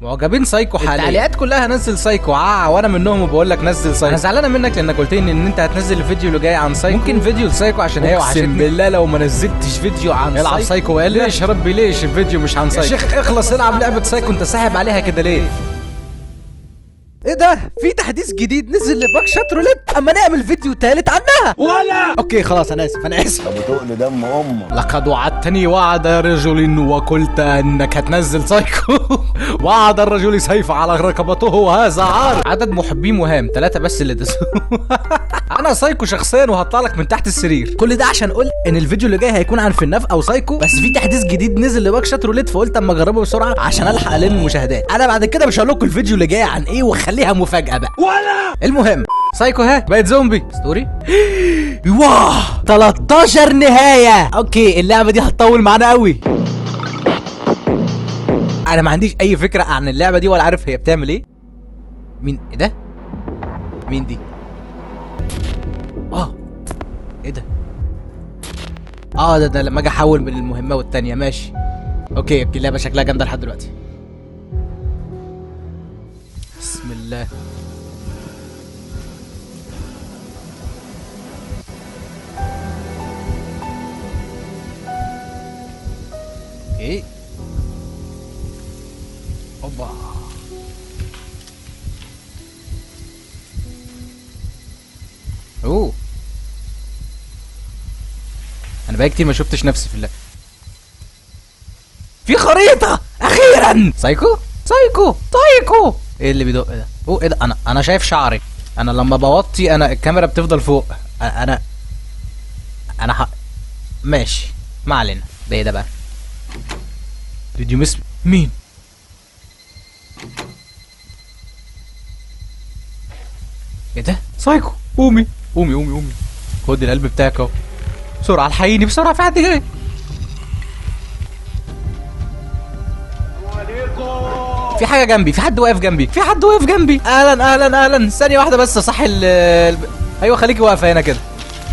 معجبين سايكو حاليا التعليقات كلها نزل سايكو عا وانا منهم وبقول لك نزل سايكو انا زعلانه منك لانك قلت لي ان انت هتنزل الفيديو اللي جاي عن سايكو ممكن فيديو لسايكو عشان هي وحشتني اقسم بالله لو ما نزلتش فيديو عن العب سايكو قال ليش يا ربي ليش الفيديو مش عن سايكو يا شيخ اخلص العب لعبه سايكو انت ساحب عليها كده ليه ايه ده في تحديث جديد نزل لباك شات روليت اما نعمل فيديو تالت عنها ولا اوكي خلاص انا اسف انا اسف ابو تقل دم امك لقد وعدتني وعد رجل وقلت انك هتنزل سايكو وعد الرجل سيف على رقبته وهذا عار عدد محبي مهام ثلاثة بس اللي دسوا انا سايكو شخصيا وهطلع لك من تحت السرير كل ده عشان اقول ان الفيديو اللي جاي هيكون عن فناف او سايكو بس في تحديث جديد نزل لباك شات روليت فقلت اما اجربه بسرعه عشان الحق الم المشاهدات انا بعد كده مش هقول لكم الفيديو اللي جاي عن ايه وخليها مفاجاه بقى ولا المهم سايكو ها بقت زومبي ستوري واه 13 نهايه اوكي اللعبه دي هتطول معانا قوي انا ما عنديش اي فكره عن اللعبه دي ولا عارف هي بتعمل ايه مين ايه ده مين دي اه ايه ده اه ده ده لما اجي احول من المهمه والتانيه ماشي اوكي اوكي اللعبه شكلها جامده لحد دلوقتي بسم الله ايه اوبا اوه انا بقى كتير ما شفتش نفسي في اللعبه في خريطه اخيرا سايكو سايكو سايكو ايه اللي بيدق ده اوه ايه ده انا انا شايف شعري انا لما بوطي انا الكاميرا بتفضل فوق أ- انا انا ح... ماشي ما علينا ده ايه ده بقى Did you miss مين؟ ايه ده؟ سايكو قومي قومي قومي قومي خد القلب بتاعك اهو بسرعة الحقيني بسرعة في حد جاي في حاجة جنبي في حد واقف جنبي في حد واقف جنبي اهلا اهلا اهلا ثانية واحدة بس صح ال ال- ايوه خليكي واقفة هنا كده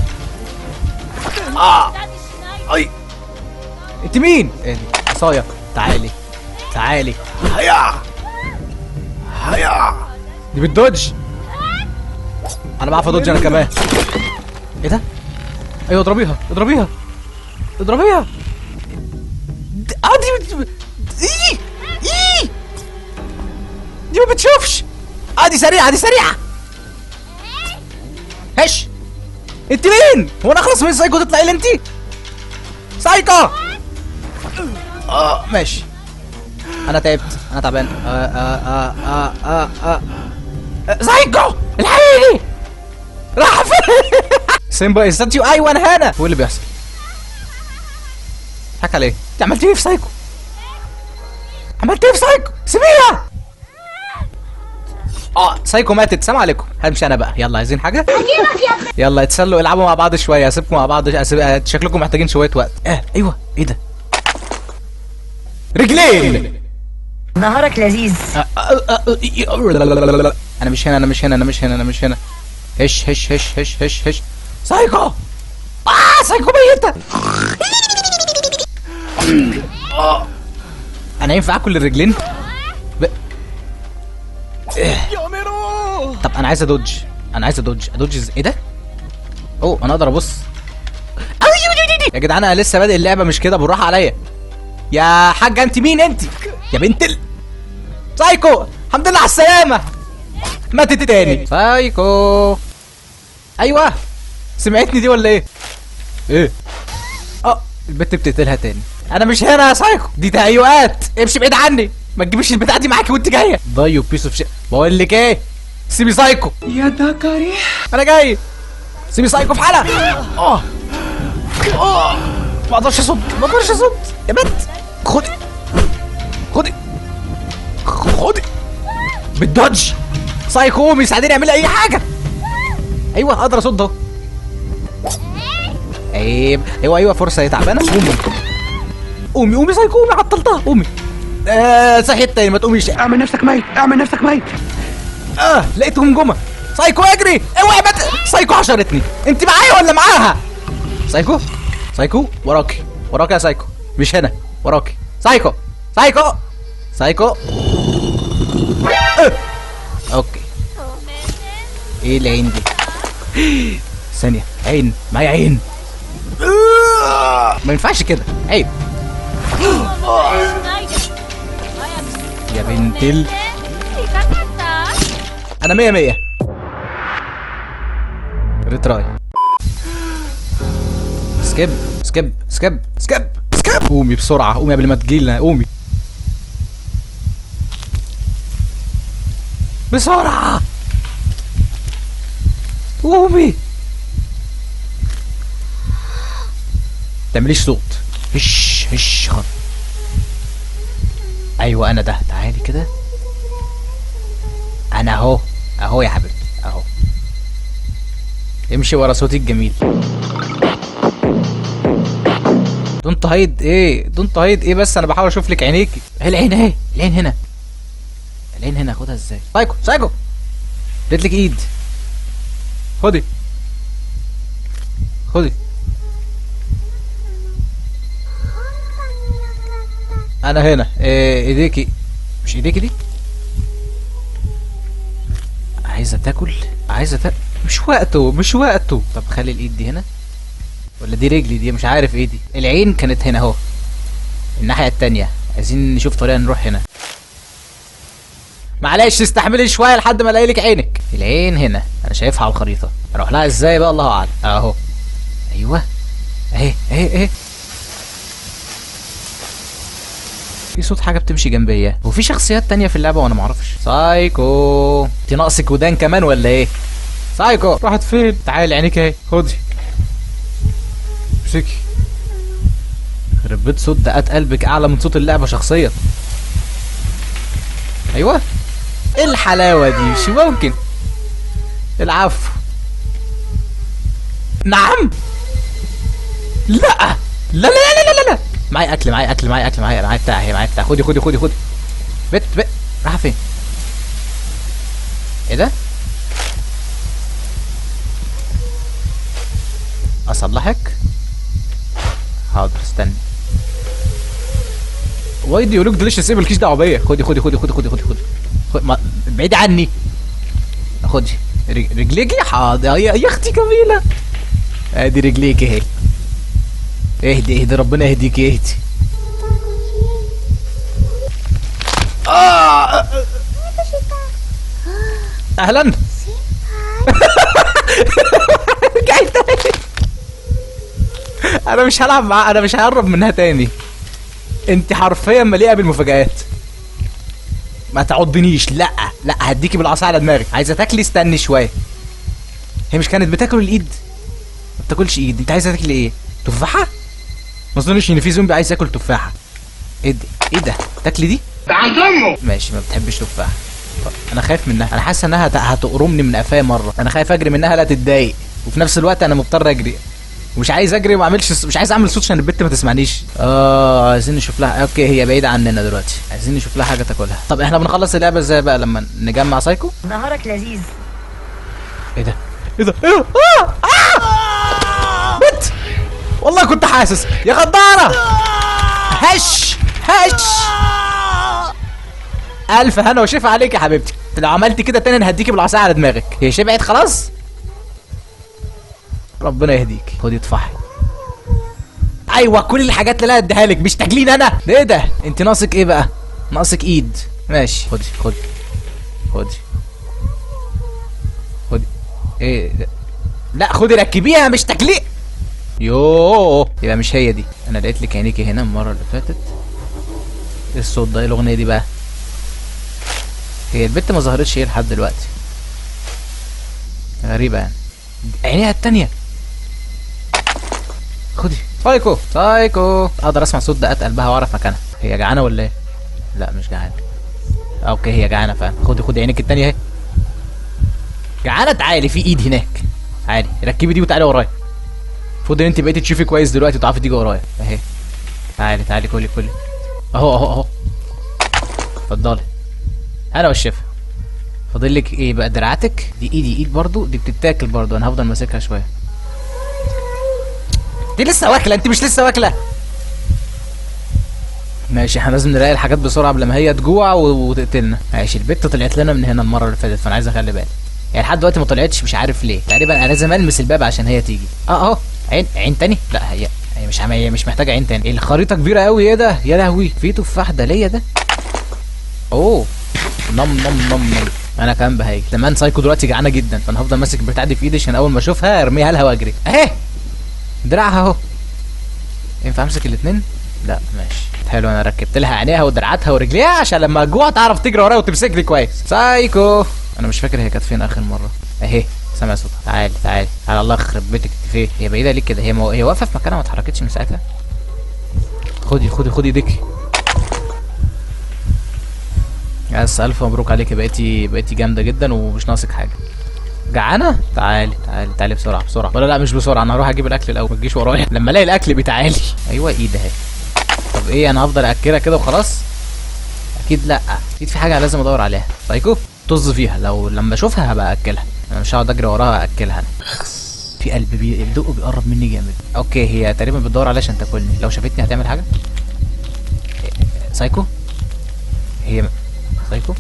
اه اي انت مين؟ ايه دي؟ عصاية تعالي تعالي هيا هيا دي بتدوج انا بعرف ادوج انا كمان ايه ده؟ ايوه اضربيها اضربيها اضربيها د- اه دي بت... ايه ايه دي ما بتشوفش اه دي سريعة دي سريعة هش انت مين؟ هو انا اخلص من سايكو تطلعي لي انت؟ سايكو اه ماشي انا تعبت انا تعبان آه آه آه آه آه آه. آه، سايكو الحقيقي راح فين سيمبا از ذات يو ايوه انا هنا هو اللي بيحصل حكى عليه انت عملت ايه في سايكو عملت ايه في سايكو سيبيها اه سايكو ماتت سلام عليكم همشي انا بقى يلا عايزين حاجه يلا اتسلوا العبوا مع بعض شويه اسيبكم مع بعض أسيب... شكلكم محتاجين شويه وقت اه ايوه ايه ده رجلين نهارك لذيذ انا مش هنا انا مش هنا انا مش هنا انا مش هنا هش هش هش هش هش هش سايكو اه سايكو ميتة آه. انا ينفع اكل الرجلين ب... يا ميرو طب انا عايز ادوج انا عايز ادوج ادوج إز- ايه ده اوه انا اقدر ابص أوي، يو، يو، يو، يو. يا جدعان انا لسه بادئ اللعبه مش كده بالراحه عليا يا حاجه انت مين انت يا بنت ال... سايكو الحمد لله على السلامه ماتت تاني سايكو ايوه سمعتني دي ولا ايه ايه اه البت بتقتلها تاني انا مش هنا يا سايكو دي تهيؤات امشي بعيد عني ما تجيبيش البتاعه دي معاكي وانت جايه ضيو بيس اوف شيت بقول لك ايه سيبي سايكو يا دكري انا جاي سيبي سايكو في حالها اه اه ما اقدرش اصد ما اقدرش اصد يا بنت خدي خدي خدي بالدوج سايكو قومي ساعديني اعملي اي حاجه ايوه اقدر اصد اهو عيب ايوه ايوه فرصه هي تعبانه قومي قومي قومي سايكو قومي عطلتها قومي آه صحيت تاني ما تقوميش اعمل نفسك ميت اعمل نفسك ميت اه لقيتهم جمل سايكو اجري اوعي بت... سايكو حشرتني انت معايا ولا معاها سايكو سايكو وراكي وراكي يا سايكو مش هنا وراكي سايكو سايكو سايكو أه. اوكي ايه العين دي ثانية عين معايا عين ما ينفعش كده عيب يا بنت ال انا مية مية ريتراي سكيب سكيب سكيب سكيب سكيب قومي بسرعة قومي قبل ما تجيلنا قومي بسرعة قومي تعمليش صوت هش هش خط ايوه انا ده تعالي كده انا اهو اهو يا حبيبتي اهو امشي ورا صوتي الجميل دونت هايد ايه دونت هايد ايه بس انا بحاول اشوف لك عينيكي اهي العين اهي العين هنا العين هنا خدها ازاي سايكو سايكو اديت لك ايد خدي خدي انا هنا إيه ايديكي مش ايديكي دي عايزه تاكل عايزه تاكل مش وقته مش وقته طب خلي الايد دي هنا ولا دي رجلي دي مش عارف ايه دي العين كانت هنا اهو الناحيه التانية عايزين نشوف طريقه نروح هنا معلش استحملي شويه لحد ما الاقي لك عينك العين هنا انا شايفها على الخريطه اروح لها ازاي بقى الله اعلم اهو ايوه اهي اهي اهي في صوت حاجه بتمشي جنبيا وفي شخصيات تانية في اللعبه وانا معرفش سايكو انت ناقصك ودان كمان ولا ايه سايكو راحت فين تعالي عينيك اهي خدي امسكي خرب بيت صوت دقات قلبك اعلى من صوت اللعبه شخصيا ايوه ايه الحلاوه دي مش ممكن العفو نعم لا لا لا لا لا لا لا معايا اكل معايا اكل معايا اكل معايا معايا بتاع هي معايا بتاع خدي خدي خدي خدي بت بت رايحه فين ايه ده اصلحك حاضر استنى واي دو يو لوك ديليشس ايه مالكيش دعوه بيا خدي خدي خدي خدي خدي خدي خدي خدي ما- بعيد عني خدي رج- رجليكي حاضر يا يا اختي جميله ادي رجليكي اهي اهدي اهدي ربنا يهديكي اهدي آه. اهلا رجعت تاني انا مش هلعب معاه انا مش هقرب منها تاني انت حرفيا مليئه بالمفاجآت ما تعضنيش لا لا هديكي بالعصا على دماغك عايزه تاكلي استني شويه هي مش كانت بتاكل الايد ما بتاكلش ايد انت عايزه تاكلي ايه تفاحه ما اظنش ان في زومبي عايز ياكل تفاحه ايه ده ايه ده تاكلي دي عند امه ماشي ما بتحبش تفاح طب انا خايف منها انا حاسس انها هت- هتقرمني من قفايا مره انا خايف اجري منها لا تتضايق وفي نفس الوقت انا مضطر اجري ومش عايز اجري وما اعملش مش عايز اعمل صوت عشان البت ما تسمعنيش اه عايزين نشوف لها اوكي هي بعيده عننا دلوقتي عايزين نشوف لها حاجه تاكلها طب احنا بنخلص اللعبه ازاي بقى لما نجمع سايكو نهارك لذيذ ايه ده ايه ده ايه ده آه! آه! بت والله كنت حاسس يا غدارة هش هش الف هنا وشفا عليك يا حبيبتي لو عملتي كده تاني انا هديكي بالعصايه على دماغك هي شبعت خلاص ربنا يهديك خدي اطفحي ايوه كل الحاجات اللي انا اديها لك مش تاكلين انا ده ايه ده انت ناقصك ايه بقى ناقصك ايد ماشي خدي خدي خدي خدي ايه ده؟ لا خدي ركبيها مش تكليق يوه يبقى مش هي دي انا لقيت لك عينيكي هنا المره اللي فاتت ايه الصوت ده ايه الاغنيه دي بقى هي البت ما ظهرتش ايه لحد دلوقتي غريبه يعني عينيها التانية خدي سايكو سايكو اقدر اسمع صوت دقات قلبها واعرف مكانها هي جعانه ولا ايه لا مش جعانه اوكي هي جعانه فعلا خدي خدي عينيك التانية اهي جعانه تعالي في ايد هناك تعالي ركبي دي وتعالي ورايا المفروض ان انت بقيتي تشوفي كويس دلوقتي وتعرفي تيجي ورايا اهي تعالي تعالي كلي كلي اهو اهو اهو اتفضلي انا والشفا فاضل لك ايه بقى دراعاتك دي ايدي ايد برضو دي بتتاكل برضو انا هفضل ماسكها شويه دي لسه واكله انت مش لسه واكله ماشي احنا لازم نلاقي الحاجات بسرعه قبل ما هي تجوع و- وتقتلنا ماشي البت طلعت لنا من هنا المره اللي فاتت فانا عايز اخلي بالي يعني لحد دلوقتي ما طلعتش مش عارف ليه تقريبا انا لازم المس الباب عشان هي تيجي اه اهو عين عين تاني لا هي هي مش عم... هي مش محتاجه عين تاني الخريطه كبيره قوي ايه ده يا لهوي في تفاح ده ليا ده اوه نم نم نم نم انا كمان بهاي زمان سايكو دلوقتي جعانه جدا فانا هفضل ماسك البتاع دي في ايدي عشان اول ما اشوفها ارميها لها واجري اهي دراعها اهو ينفع امسك الاثنين لا ماشي حلو انا ركبت لها عينيها ودراعاتها ورجليها عشان لما تجوع تعرف تجري ورايا وتمسكني كويس سايكو انا مش فاكر هي كانت فين اخر مره اهي سامع صوتها تعالي تعالي تعالى الله يخرب بيتك انت فين هي بعيده ليه كده هي مو... هي واقفه في مكانها ما اتحركتش من ساعتها خدي خدي خدي ايديكي بس الف مبروك عليكي بقيتي بقيتي جامده جدا ومش ناقصك حاجه جعانه تعالي تعالي تعالي بسرعه بسرعه ولا لا مش بسرعه انا هروح اجيب الاكل الاول ما تجيش ورايا لما الاقي الاكل بتعالي ايوه ايد اهي طب ايه انا هفضل اكلها كده وخلاص اكيد لا اكيد في حاجه لازم ادور عليها سايكو طز فيها لو لما اشوفها هبقى اكلها انا مش هقعد اجري وراها اكلها انا في قلب بي... الدق بيقرب مني جامد اوكي هي تقريبا بتدور عليا عشان تاكلني لو شافتني هتعمل حاجه إيه، سايكو هي سايكو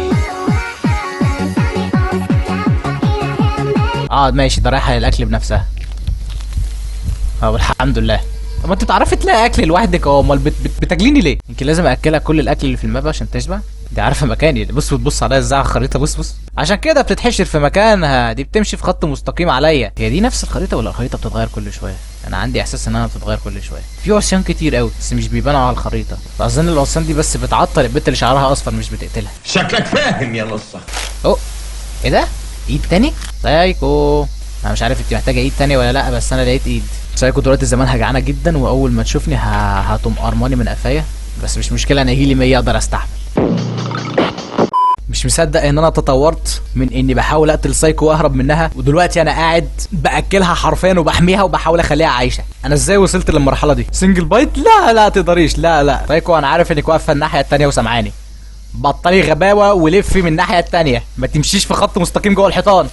اه ماشي ده رايحه للاكل بنفسها اه الحمد لله طب ما انت بتعرفي تلاقي اكل لوحدك اه امال بت بت بتاكليني ليه يمكن لازم اكلها كل الاكل اللي في الماب عشان تشبع دي عارفه مكاني بص بتبص عليا ازاي على الخريطه بص بص عشان كده بتتحشر في مكانها دي بتمشي في خط مستقيم عليا هي دي نفس الخريطه ولا الخريطه بتتغير كل شويه انا عندي احساس انها بتتغير كل شويه في عصيان كتير قوي بس مش بيبانوا على الخريطه اظن العصيان دي بس بتعطل البت اللي شعرها اصفر مش بتقتلها شكلك فاهم يا نصة اوه ايه ده ايد تاني سايكو انا مش عارف انت محتاجه ايد تاني ولا لا بس انا لقيت ايد سايكو دلوقتي زمانها جعانه جدا واول ما تشوفني ه- هتقوم قرماني من قفايا بس مش مشكله انا هيلي 100 اقدر استحمل مش مصدق ان انا تطورت من اني بحاول اقتل سايكو واهرب منها ودلوقتي انا قاعد باكلها حرفيا وبحميها وبحاول اخليها عايشه انا ازاي وصلت للمرحله دي سنجل بايت لا لا تقدريش لا لا سايكو انا عارف انك واقفه الناحيه التانيه وسامعاني بطلي غباوه ولفي من الناحيه التانيه ما تمشيش في خط مستقيم جوه الحيطان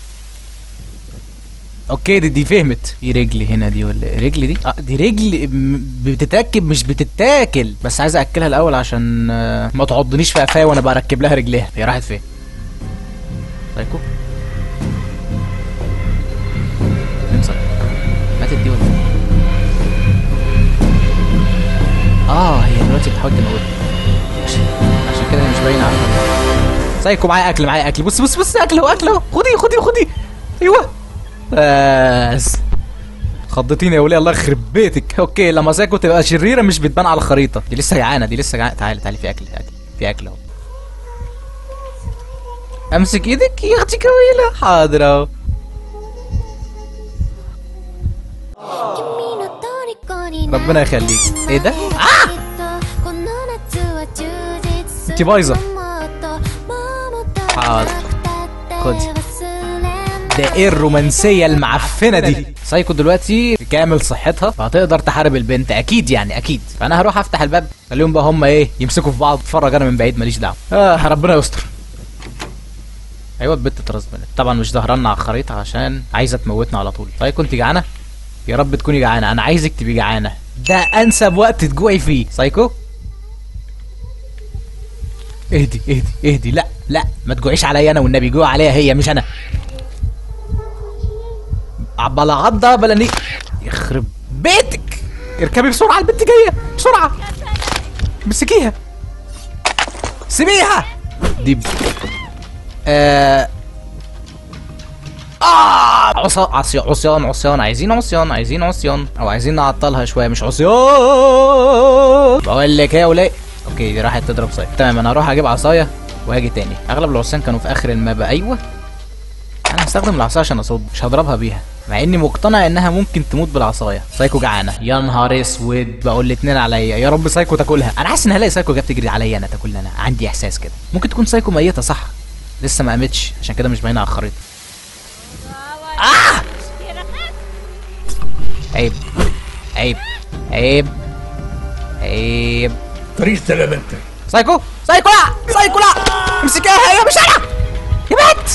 اوكي دي, دي فهمت في رجلي هنا دي ولا رجلي دي اه دي رجل م- بتتركب مش بتتاكل بس عايز اكلها الاول عشان آه، ما تعضنيش في قفايا وانا بركب لها رجليها هي راحت فين سايكو فين سايكو ماتت دي ولا إيه؟ اه هي دلوقتي بتحاول تموتني عشان عشان كده هي مش باينه عنها سايكو معايا اكل معايا اكل بص بص بص اكل اهو اكل اهو خدي خدي خدي ايوه بس خضتيني يا وليه الله يخرب بيتك اوكي لما سايكو تبقى شريره مش بتبان على الخريطه دي لسه جعانه دي لسه جعانه تعالي تعالي في اكل في اكل في اكل اهو امسك ايدك يا اختي جميله حاضر اهو 君の虜に ربنا يخليك ايه ده آه! この夏は充実する انت بايظه もっともっと حاضر. 忘 خدي. れん ده ايه الرومانسيه المعفنه دي سايكو دلوقتي في كامل صحتها فهتقدر تحارب البنت اكيد يعني اكيد فانا هروح افتح الباب خليهم بقى هم ايه يمسكوا في بعض اتفرج انا من بعيد ماليش دعوه اه ربنا يستر ايوه البت اترزمنت طبعا مش ظهرنا على الخريطه عشان عايزه تموتنا على طول سايكو انت جعانه يا رب تكوني جعانه انا عايزك تبقي جعانه ده انسب وقت تجوعي فيه سايكو اهدي اهدي اهدي لا لا ما تجوعيش عليا انا والنبي جوع عليها هي مش انا بلا عضة بلا ني يخرب بيتك اركبي بسرعة البنت جاية بسرعة مسكيها سيبيها دي ب... آه... آه عصا عصي... عصيان عصيان عايزين عصيان عايزين عصيان او عايزين نعطلها شويه مش عصيان بقول لك ايه يا وليه اوكي دي راحت تضرب صيد تمام انا هروح اجيب عصايه وهاجي تاني اغلب العصيان كانوا في اخر الماب ايوه انا هستخدم العصايه عشان اصد مش هضربها بيها مع اني مقتنع انها ممكن تموت بالعصايه سايكو جعانه يا نهار اسود بقول الاتنين عليا يا رب سايكو تاكلها انا حاسس ان هلاقي سايكو جت تجري عليا انا تاكلني انا عندي احساس كده ممكن تكون سايكو ميته صح لسه ما قامتش عشان كده مش باينه على الخريطه آه! عيب عيب عيب عيب طريق سلامتك سايكو سايكو لا سايكو لا امسكيها هي مش انا يا بنت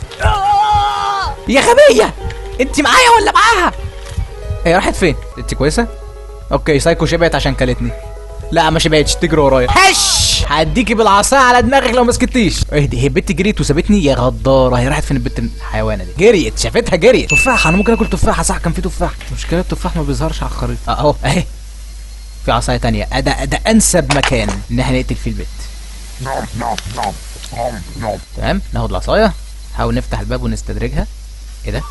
يا غبيه انت معايا ولا معاها هي راحت فين انت كويسه اوكي سايكو شبعت عشان كلتني لا ما شبعتش تجري ورايا هش هديكي بالعصايه على دماغك لو ما سكتيش اهدي هي البت جريت وسابتني يا غداره هي راحت فين البت الحيوانه دي جريت شافتها جريت تفاحه انا ممكن اكل تفاحه صح كان في تفاح المشكله التفاح ما بيظهرش على الخريطه آه، اهو اهي في عصايه تانية آه، ده ده انسب مكان ان احنا نقتل فيه البت تمام ناخد العصايه نحاول نفتح الباب ونستدرجها ايه ده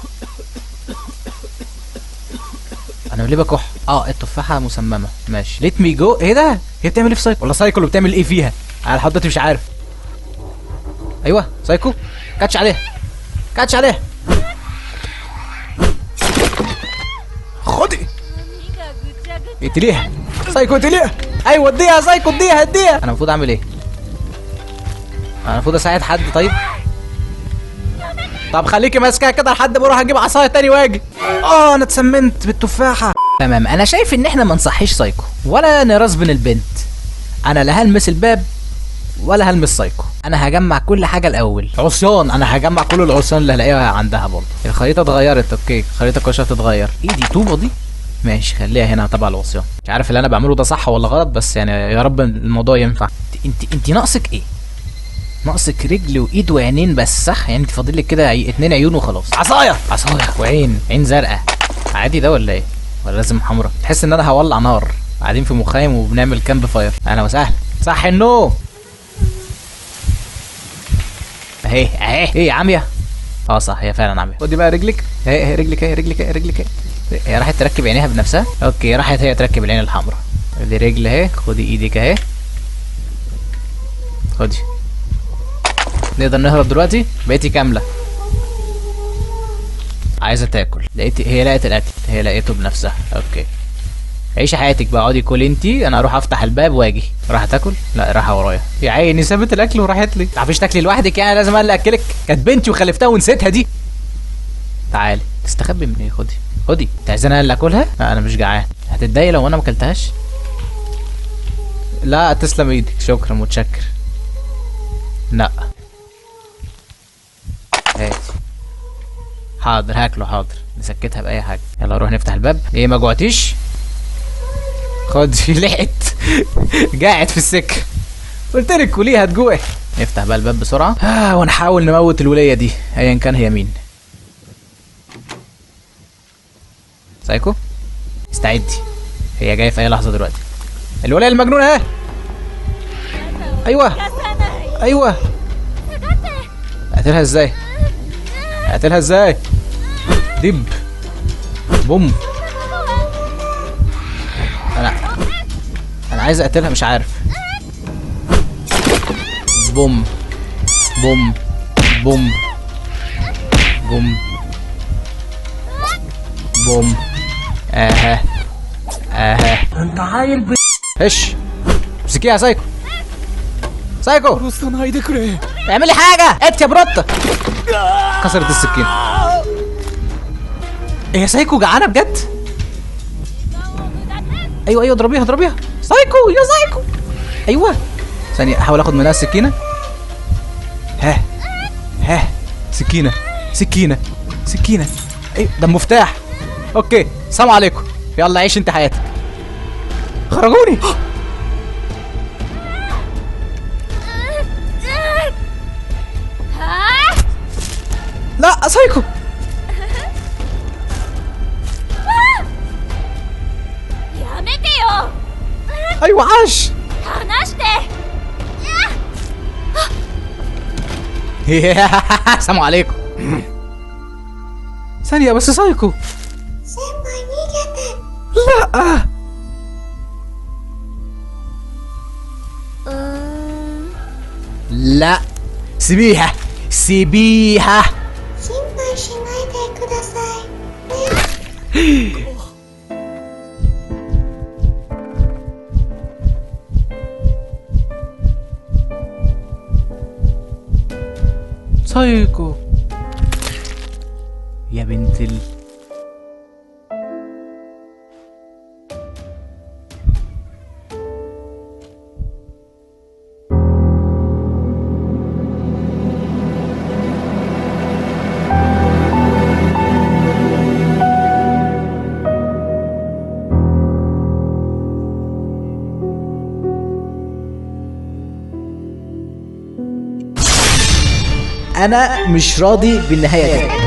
انا ليه بكح اه التفاحه مسممه ماشي ليت مي جو ايه ده هي بتعمل ايه في سايكو ولا سايكو اللي بتعمل ايه فيها انا لحد دلوقتي مش عارف ايوه سايكو كاتش عليها كاتش عليها خدي اقتليها سايكو اقتليها ايوه اديها سايكو اديها اديها انا المفروض اعمل ايه انا المفروض اساعد حد طيب طب خليكي ماسكها كده لحد ما اروح اجيب عصايه تاني واجي اه انا اتسمنت بالتفاحه تمام انا شايف ان احنا ما نصحيش سايكو ولا نرزبن البنت انا لا هلمس الباب ولا هلمس سايكو انا هجمع كل حاجه الاول عصيان انا هجمع كل العصيان اللي هلاقيها عندها برضه الخريطه اتغيرت اوكي الخريطه كل شويه تتغير ايه دي طوبه دي ماشي خليها هنا تبع العصيان مش عارف اللي انا بعمله ده صح ولا غلط بس يعني يا رب الموضوع ينفع انت انت, انت ناقصك ايه ناقصك رجل وايد وعينين بس صح يعني انت فاضل لك كده عي... اتنين عيون وخلاص عصايه عصايه وعين عين زرقاء عادي ده ولا ايه ولا لازم حمرا تحس ان انا هولع نار قاعدين في مخيم وبنعمل كامب فاير اهلا وسهلا صح النوم اهي اهي ايه عاميه اه صح هي فعلا عاميه خدي بقى رجلك اهي اهي رجلك اهي رجلك اهي رجلك اهي هي راحت تركب عينيها بنفسها اوكي راحت هي تركب العين الحمراء دي رجل اهي خدي ايدك اهي خدي نقدر نهرب دلوقتي بقيتي كامله عايزه تاكل لقيتي هي لقت الاكل هي لقيته بنفسها اوكي عيشي حياتك بقى اقعدي كل انتي انا اروح افتح الباب واجي راح تاكل لا راح ورايا يا عيني سابت الاكل وراحت لي تعرفيش تاكلي لوحدك يعني لازم انا اللي اكلك كانت بنتي وخلفتها ونسيتها دي تعالي تستخبي من ايه خدي خدي انت عايزاني انا اللي اكلها لا انا مش جعان هتتضايق لو انا ما اكلتهاش لا تسلم ايدك شكرا متشكر لا هاتي حاضر هاكله حاضر نسكتها بأي حاجة يلا نروح نفتح الباب ايه ما جوعتيش خد لحقت قاعد في السكة قلت لك كليها هتجوعي نفتح بقى الباب بسرعة آه ونحاول نموت الولية دي ايا كان هي مين سايكو استعدي هي جاية في اي لحظة دلوقتي الولية المجنونة اهي ايوه ايوه اقتلها ازاي اقتلها ازاي دب بوم انا انا عايز اقتلها مش عارف بوم بوم بوم بوم بوم اها اها انت عيل ب... هش امسكيها يا سايكو سايكو 殺さないでくれ اعملي حاجة انت يا بروتة كسرت السكينة ايه يا سايكو جعانة بجد ايوه ايوه اضربيها اضربيها سايكو يا سايكو ايوه ثانية احاول اخد منها السكينة ها ها سكينة سكينة سكينة ايه ده المفتاح اوكي سلام عليكم يلا عيش انت حياتك خرجوني لا سايكو ايوه عاش 離して السلام عليكم ثانية بس سايكو 先輩逃げて لا うーん لا سيبيها سيبيها 心配しないでくださいね سايكو يا بنت ال انا مش راضي بالنهايه دي